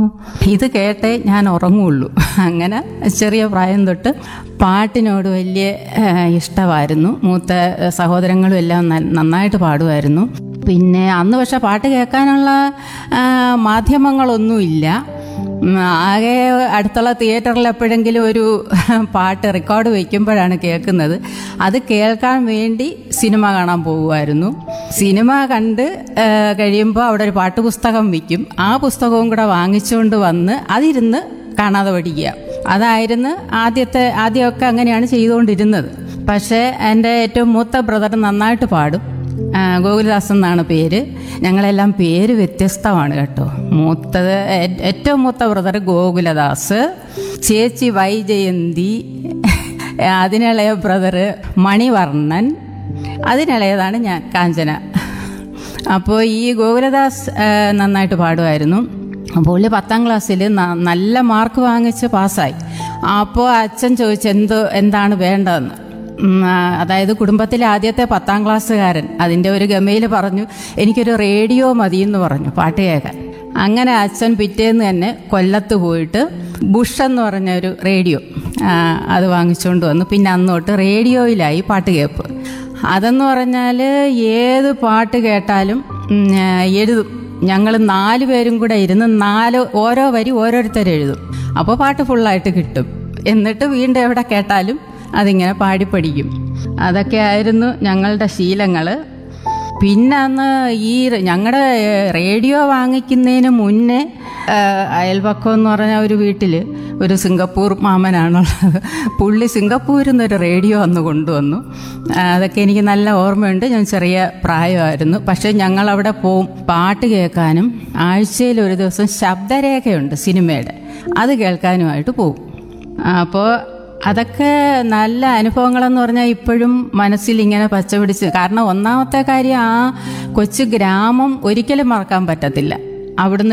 ഇത് കേട്ടേ ഞാൻ ഉറങ്ങുള്ളൂ അങ്ങനെ ചെറിയ പ്രായം തൊട്ട് പാട്ടിനോട് വലിയ ഏഹ്, ഇഷ്ടമായിരുന്നു മൂത്ത ഏഹ്, സഹോദരങ്ങളും എല്ലാം ന- നന്നായിട്ട് പാടുമായിരുന്നു പിന്നെ അന്ന് പക്ഷെ പാട്ട് കേൾക്കാനുള്ള ആ, മാധ്യമങ്ങളൊന്നുമില്ല ഉം, ആകെ അടുത്തുള്ള തിയേറ്ററിൽ എപ്പോഴെങ്കിലും ഒരു പാട്ട് റെക്കോർഡ് വയ്ക്കുമ്പോഴാണ് കേൾക്കുന്നത് അത് കേൾക്കാൻ വേണ്ടി സിനിമ കാണാൻ പോകുമായിരുന്നു സിനിമ കണ്ട് ആ, കഴിയുമ്പോൾ അവിടെ ഒരു പാട്ട് പുസ്തകം വിൽക്കും ആ പുസ്തകവും കൂടെ വാങ്ങിച്ചുകൊണ്ട് വന്ന് അതിരുന്ന് കാണാതെ പഠിക്കുക അതായിരുന്നു ആദ്യത്തെ ആദ്യമൊക്കെ അങ്ങനെയാണ് ചെയ്തുകൊണ്ടിരുന്നത് പക്ഷേ എൻ്റെ ഏറ്റവും മൂത്ത ബ്രദർ നന്നായിട്ട് പാടും ആ, ഗോകുലദാസ് എന്നാണ് പേര് ഞങ്ങളെല്ലാം പേര് വ്യത്യസ്തമാണ് കേട്ടോ മൂത്തത് ഏ- ഏറ്റവും മൂത്ത ബ്രദർ ഗോകുലദാസ് ചേച്ചി വൈജയന്തി അതിനിളയ ബ്രദർ മണിവർണ്ണൻ അതിനിളയതാണ് ഞാൻ കാഞ്ചന അപ്പോൾ ഈ ഗോകുലദാസ് ആ, നന്നായിട്ട് പാടുമായിരുന്നു പുള്ളി പത്താം ക്ലാസ്സിൽ നല്ല മാർക്ക് വാങ്ങിച്ച് പാസ്സായി അപ്പോൾ അച്ഛൻ ചോദിച്ചു എന്തോ എന്താണ് വേണ്ടതെന്ന് ഉം, ആ, അതായത് കുടുംബത്തിലെ ആദ്യത്തെ പത്താം ക്ലാസ്സുകാരൻ അതിൻ്റെ ഒരു ഗമയിൽ പറഞ്ഞു എനിക്കൊരു റേഡിയോ മതി എന്ന് പറഞ്ഞു പാട്ട് കേൾക്കാൻ അങ്ങനെ അച്ഛൻ പിറ്റേന്ന് തന്നെ കൊല്ലത്ത് പോയിട്ട് ബുഷ് എന്ന് പറഞ്ഞ ഒരു റേഡിയോ ആ, അത് വാങ്ങിച്ചുകൊണ്ട് വന്നു പിന്നെ അന്ന് തൊട്ട് റേഡിയോയിലായി പാട്ട് കേൾപ്പ് അതെന്ന് പറഞ്ഞാൽ ഏത് പാട്ട് കേട്ടാലും ഉം, ആ, എഴുതും ഞങ്ങൾ നാല് പേരും കൂടെ ഇരുന്ന് നാല് ഓരോ വരി ഓരോരുത്തർ എഴുതും അപ്പോൾ പാട്ട് ഫുള്ളായിട്ട് കിട്ടും എന്നിട്ട് വീണ്ടും എവിടെ കേട്ടാലും അതിങ്ങനെ പാടി പഠിക്കും അതൊക്കെ ആയിരുന്നു ഞങ്ങളുടെ ശീലങ്ങൾ പിന്നെ അന്ന് ഈ ഞങ്ങളുടെ റേഡിയോ വാങ്ങിക്കുന്നതിന് മുന്നേ ആ, അയൽപക്കം എന്ന് പറഞ്ഞ ഒരു വീട്ടിൽ ഒരു സിംഗപ്പൂർ മാമനാണുള്ളത് പുള്ളി സിംഗപ്പൂരിൽ നിന്നൊരു റേഡിയോ അന്ന് കൊണ്ടുവന്നു ആ, അതൊക്കെ എനിക്ക് നല്ല ഓർമ്മയുണ്ട് ഞാൻ ചെറിയ പ്രായമായിരുന്നു പക്ഷേ ഞങ്ങൾ അവിടെ പോവും പാട്ട് കേൾക്കാനും ആഴ്ചയിൽ ഒരു ദിവസം ശബ്ദരേഖയുണ്ട് സിനിമയുടെ അത് കേൾക്കാനുമായിട്ട് പോകും അപ്പോൾ അതൊക്കെ നല്ല അനുഭവങ്ങളെന്ന് പറഞ്ഞാൽ ഇപ്പോഴും മനസ്സിൽ ഇങ്ങനെ പച്ച പിടിച്ച് കാരണം ഒന്നാമത്തെ കാര്യം ആ കൊച്ചു ഗ്രാമം ഒരിക്കലും മറക്കാൻ പറ്റത്തില്ല അവിടുന്ന്